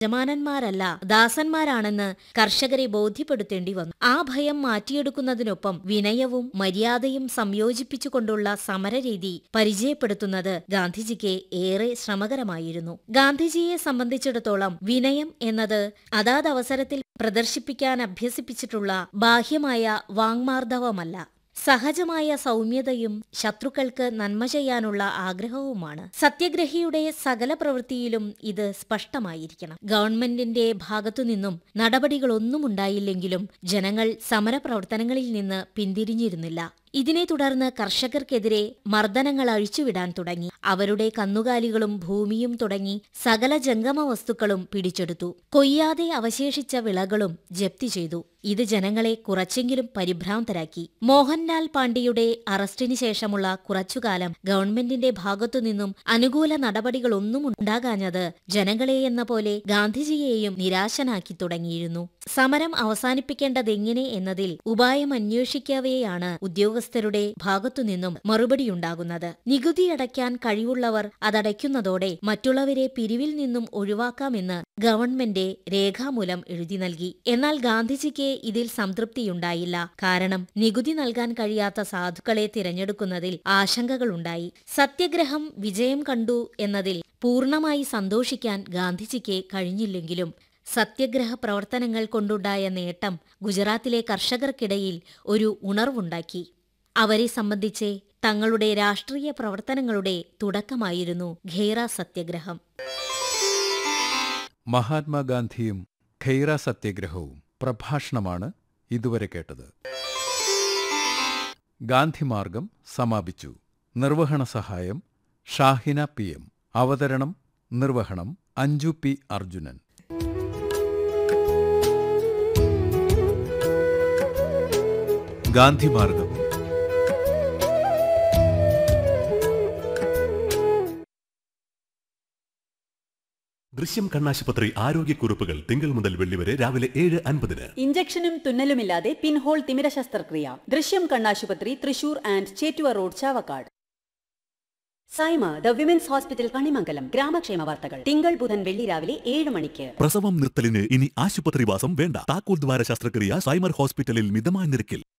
യജമാനന്മാരല്ല ദാസന്മാരാണെന്ന് കർഷകരെ ബോധ്യപ്പെടുത്തേണ്ടി വന്നു ആ ഭയം മാറ്റിയെടുക്കുന്നതിനൊപ്പം വിനയവും മര്യാദയും സംയോജിപ്പിച്ചുകൊണ്ടുള്ള സമരരീതി പരിചയപ്പെടുത്തുന്നത് ഗാന്ധിജിക്ക് ഏറെ ശ്രമകരമായിരുന്നു ഗാന്ധിജിയെ സംബന്ധിച്ചിടത്തോളം വിനയം എന്നത് അതാത് അവസരത്തിൽ പ്രദർശിപ്പിക്കാൻ അഭ്യസിപ്പിച്ചിട്ടുള്ള ബാഹ്യമായ വാങ്മാർദ്ദവമല്ല സഹജമായ സൗമ്യതയും ശത്രുക്കൾക്ക് നന്മ ചെയ്യാനുള്ള ആഗ്രഹവുമാണ് സത്യഗ്രഹിയുടെ സകല പ്രവൃത്തിയിലും ഇത് സ്പഷ്ടമായിരിക്കണം ഗവൺമെന്റിന്റെ ഭാഗത്തുനിന്നും നടപടികളൊന്നും ഉണ്ടായില്ലെങ്കിലും ജനങ്ങൾ സമരപ്രവർത്തനങ്ങളിൽ നിന്ന് പിന്തിരിഞ്ഞിരുന്നില്ല ഇതിനെ തുടർന്ന് കർഷകർക്കെതിരെ മർദ്ദനങ്ങൾ അഴിച്ചുവിടാൻ തുടങ്ങി അവരുടെ കന്നുകാലികളും ഭൂമിയും തുടങ്ങി സകല ജംഗമ വസ്തുക്കളും പിടിച്ചെടുത്തു കൊയ്യാതെ അവശേഷിച്ച വിളകളും ജപ്തി ചെയ്തു ഇത് ജനങ്ങളെ കുറച്ചെങ്കിലും പരിഭ്രാന്തരാക്കി മോഹൻലാൽ പാണ്ഡെയുടെ അറസ്റ്റിന് ശേഷമുള്ള കുറച്ചുകാലം ഗവൺമെന്റിന്റെ ഭാഗത്തുനിന്നും അനുകൂല നടപടികളൊന്നും ഉണ്ടാകാഞ്ഞത് ജനങ്ങളെയെന്ന പോലെ ഗാന്ധിജിയെയും നിരാശനാക്കി തുടങ്ങിയിരുന്നു സമരം അവസാനിപ്പിക്കേണ്ടതെങ്ങനെ എന്നതിൽ ഉപായം അന്വേഷിക്കവെയാണ് ഉദ്യോഗസ്ഥരുടെ ഭാഗത്തുനിന്നും മറുപടിയുണ്ടാകുന്നത് നികുതി അടയ്ക്കാൻ കഴിവുള്ളവർ അതടയ്ക്കുന്നതോടെ മറ്റുള്ളവരെ പിരിവിൽ നിന്നും ഒഴിവാക്കാമെന്ന് ഗവൺമെന്റ് രേഖാമൂലം എഴുതി നൽകി എന്നാൽ ഗാന്ധിജിക്ക് ഇതിൽ സംതൃപ്തിയുണ്ടായില്ല കാരണം നികുതി നൽകാൻ കഴിയാത്ത സാധുക്കളെ തിരഞ്ഞെടുക്കുന്നതിൽ ആശങ്കകളുണ്ടായി സത്യഗ്രഹം വിജയം കണ്ടു എന്നതിൽ പൂർണ്ണമായി സന്തോഷിക്കാൻ ഗാന്ധിജിക്ക് കഴിഞ്ഞില്ലെങ്കിലും സത്യഗ്രഹ പ്രവർത്തനങ്ങൾ കൊണ്ടുണ്ടായ നേട്ടം ഗുജറാത്തിലെ കർഷകർക്കിടയിൽ ഒരു ഉണർവുണ്ടാക്കി അവരെ സംബന്ധിച്ച് തങ്ങളുടെ രാഷ്ട്രീയ പ്രവർത്തനങ്ങളുടെ തുടക്കമായിരുന്നു ഖേറ സത്യഗ്രഹം മഹാത്മാഗാന്ധിയും ഖൈറ സത്യഗ്രഹവും പ്രഭാഷണമാണ് ഇതുവരെ കേട്ടത് ഗാന്ധിമാർഗം സമാപിച്ചു നിർവഹണ സഹായം ഷാഹിന പി എം അവതരണം നിർവഹണം അഞ്ജു പി അർജുനൻ ഗാന്ധിമാർഗം ദൃശ്യം കണ്ണാശുപത്രി ആരോഗ്യക്കുറിപ്പുകൾ തിങ്കൾ മുതൽ വെള്ളി വരെ രാവിലെ ഏഴ് അൻപതിന് ഇഞ്ചക്ഷനും തുന്നലുമില്ലാതെ പിൻഹോൾ തിമിര ശസ്ത്രക്രിയ ദൃശ്യം കണ്ണാശുപത്രി Thrissur and Chettuva road Chavakkad Saima the women's hospital Kanimangalam ഗ്രാമക്ഷേമ വാർത്തകൾ തിങ്കൾ ബുധൻ വെള്ളി രാവിലെ ഏഴ് മണിക്ക് പ്രസവം നിർത്തലിന് ഇനി ആശുപത്രിവാസം വേണ്ട താക്കോൽ ദ്വാര ശസ്ത്രക്രിയ സൈമർ ഹോസ്പിറ്റലിൽ മിതമായ നിരക്കിൽ